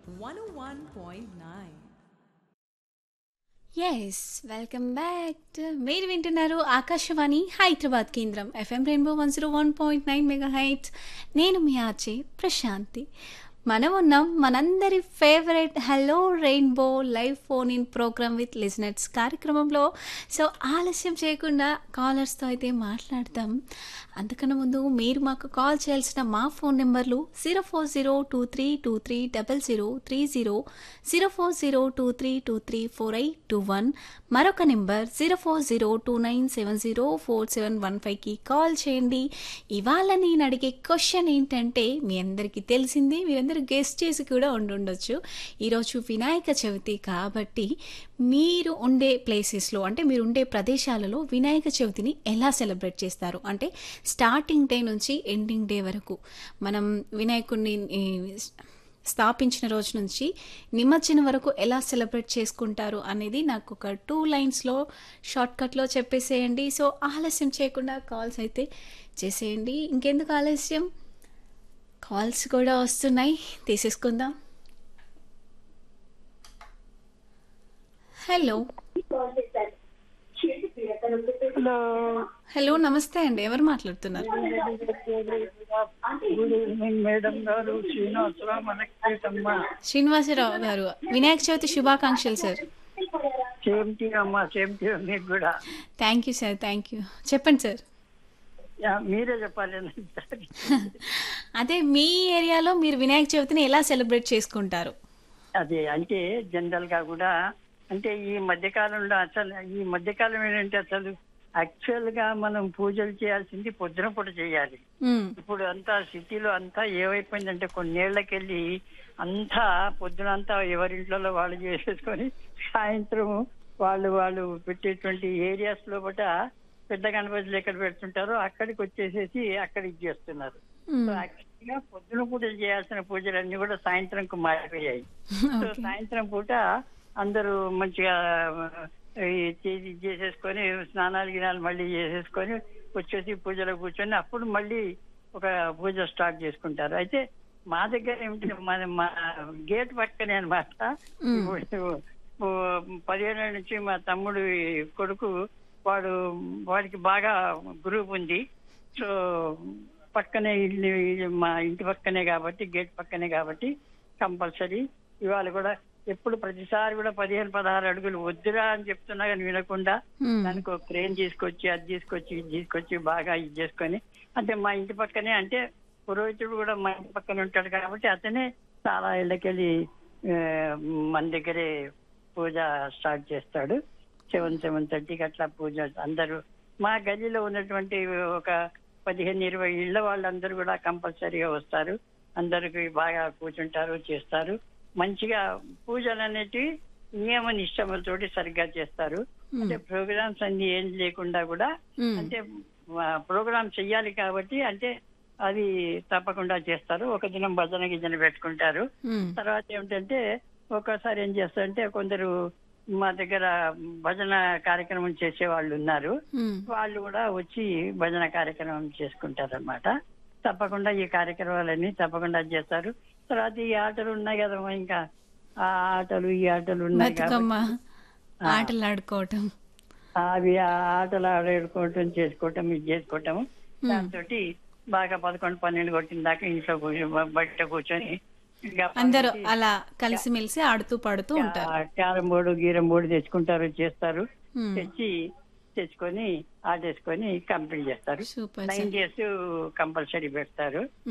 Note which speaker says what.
Speaker 1: 101.9.
Speaker 2: Yes welcome back మీరు వింటున్నారు ఆకాశవాణి హైదరాబాద్ కేంద్రం FM rainbow one zero one point nine mega heights నేను మీ ఆచే ప్రశాంతి మనం ఉన్నాం మనందరి favourite hello rainbow live phone in programme with listeners కార్యక్రమంలో సో ఆలస్యం చేయకుండా కాలర్స్తో అయితే మాట్లాడతాం అంతకన్నా ముందు మీరు మాకు కాల్ చేయాల్సిన మా ఫోన్ నెంబర్లు zero four zero two three two three double zero three zero zero four zero two three two three four eight two one మరొక number zero four zero two nine seven zero four seven one ఫైవ్కి call చేయండి ఇవాళ నేను అడిగే question ఏంటంటే మీ అందరికీ తెలిసింది మీరందరూ గెస్ట్ చేసి కూడా ఉండుండొచ్చు ఈరోజు వినాయక చవితి కాబట్టి మీరు ఉండే ప్లేసెస్లో అంటే మీరు ఉండే ప్రదేశాలలో వినాయక చవితిని ఎలా సెలబ్రేట్ చేస్తారు అంటే స్టార్టింగ్ డే నుంచి ఎండింగ్ డే వరకు మనం వినాయకుడిని ఈ, స్థాపించిన రోజు నుంచి నిమజ్జనం వరకు ఎలా సెలబ్రేట్ చేసుకుంటారు అనేది నాకు ఒక టూ లైన్స్లో షార్ట్కట్లో చెప్పేసేయండి సో ఆలస్యం చేయకుండా కాల్స్ అయితే చేసేయండి ఇంకెందుకు ఆలస్యం కాల్స్ కూడా వస్తున్నాయి తీసేసుకుందాం హలో
Speaker 3: హలో
Speaker 2: హలో నమస్తే అండి ఎవరు మాట్లాడుతున్నారు
Speaker 3: గుడ్ ఈవినింగ్ మేడం గారు శ్రీనివాసరావు మనకేటమ్మా
Speaker 2: శ్రీనివాసరావు గారు వినాయక చవితి శుభాకాంక్షలు సార్
Speaker 3: సేమ్ టీ అమ్మా సేమ్ టీ మీకు కూడా
Speaker 2: thank you sir thank you చెప్పండి సార్
Speaker 3: యా, మీరే చెప్పాలి
Speaker 2: అదే మీ ఏరియాలో మీరు వినాయక చవితిని ఎలా సెలబ్రేట్ చేసుకుంటారు
Speaker 3: అదే అంటే జనరల్ గా కూడా అంటే ఈ మధ్యకాలంలో అసలు ఈ మధ్యకాలం ఏంటంటే అసలు యాక్చువల్ గా మనం పూజలు చేయాల్సింది పొద్దున పూట చేయాలి
Speaker 2: మ్మ్.
Speaker 3: ఇప్పుడు అంతా సిటీలో అంతా ఏమైపోయిందంటే కొన్నేళ్లకెళ్ళి అంతా పొద్దునంతా ఎవరింట్లో వాళ్ళు చేసేసుకొని సాయంత్రం వాళ్ళు వాళ్ళు పెట్టేటువంటి ఏరియాస్ లోపల పెద్ద గణపతులు ఎక్కడ పెడుతుంటారో అక్కడికి వచ్చేసేసి అక్కడ ఇచ్చేస్తున్నారు సో
Speaker 2: మ్మ్.
Speaker 3: యాక్చువల్ గా పొద్దున పూట చేయాల్సిన పూజలన్నీ కూడా సాయంత్రంకు మారిపోయాయి సో
Speaker 2: ఓకే
Speaker 3: సాయంత్రం పూట అందరూ మంచిగా ఈ చేసి చేసేసుకొని స్నానాలు గినాలు మళ్ళీ చేసేసుకొని వచ్చేసి పూజలో కూర్చొని అప్పుడు మళ్ళీ ఒక పూజ స్టార్ట్ చేసుకుంటారు అయితే మా దగ్గర ఏమిటి మన మా గేట్ పక్కనే అనమాట
Speaker 2: మ్మ్.
Speaker 3: పదిహేను నుంచి మా తమ్ముడు కొడుకు వాడు వాడికి బాగా గ్రూప్ ఉంది సో పక్కనే ఇల్లు మా ఇంటి పక్కనే కాబట్టి గేట్ పక్కనే కాబట్టి కంపల్సరీ ఇవాళ కూడా ఎప్పుడు ప్రతిసారి కూడా పదిహేను పదహారు అడుగులు వద్దురా అని చెప్తున్నా కానీ వినకుండా
Speaker 2: మ్మ్.
Speaker 3: దానికి ఒక క్రేన్ తీసుకొచ్చి అది తీసుకొచ్చి ఇది తీసుకొచ్చి బాగా ఇది చేసుకొని అంటే మా ఇంటి పక్కనే అంటే పురోహితుడు కూడా మా ఇంటి పక్కన ఉంటాడు కాబట్టి అతనే చాలా ఇళ్ళకెళ్ళి ఆ, మన దగ్గరే పూజ స్టార్ట్ చేస్తాడు సెవెన్ సెవెన్ థర్టీకి అట్లా పూజ అందరూ మా గదిలో ఉన్నటువంటి ఒక పదిహేను ఇరవై ఇళ్ళ వాళ్ళందరూ కూడా కంపల్సరీగా వస్తారు అందరికి బాగా కూర్చుంటారు చేస్తారు మంచిగా పూజలు అనేటివి నియమ నిష్టములతోటి సరిగ్గా చేస్తారు అంటే ప్రోగ్రామ్స్ అన్ని ఏం లేకుండా కూడా
Speaker 2: మ్మ్.
Speaker 3: అంటే ప్రోగ్రామ్ చెయ్యాలి కాబట్టి అంటే అది తప్పకుండా చేస్తారు ఒక దినం భజన గిజన పెట్టుకుంటారు
Speaker 2: మ్మ్.
Speaker 3: తర్వాత ఏమిటంటే ఒక్కోసారి ఏం చేస్తారంటే కొందరు మా దగ్గర భజన కార్యక్రమం చేసే వాళ్ళు ఉన్నారు
Speaker 2: మ్మ్.
Speaker 3: వాళ్ళు కూడా వచ్చి భజన కార్యక్రమం చేసుకుంటారన్నమాట తప్పకుండా ఈ కార్యక్రమాలన్నీ తప్పకుండా చేస్తారు తర్వాత ఈ ఆటలు ఉన్నాయి కదమ్మా ఇంకా ఆ ఆటలు ఈ ఆటలు ఉన్నాయి
Speaker 2: బతుకమ్మ
Speaker 3: కాబట్టి
Speaker 2: ఆటలు ఆడుకోవటం
Speaker 3: అవి ఆ ఆటలు ఆడుకోవటం చేసుకోవటం ఇది చేసుకోవటం దాంతో బాగా పదకొండు పన్నెండు కొట్టిన దాకా ఇంట్లో కూర్చొని బ- బయట కూర్చొని ఇంకా
Speaker 2: అందరూ అలా కలిసిమెలిసి ఆడుతూ పాడుతూ ఉంటారు
Speaker 3: క్యారం బోర్డు గీరం బోర్డు తెచ్చుకుంటారు చేస్తారు
Speaker 2: మ్మ్.
Speaker 3: తెచ్చి తెచ్చుకొని ఆడేసుకొని కంప్లీట్ చేస్తారు
Speaker 2: సూపర్
Speaker 3: నైన్ డేస్ కంపల్సరీ పెడతారు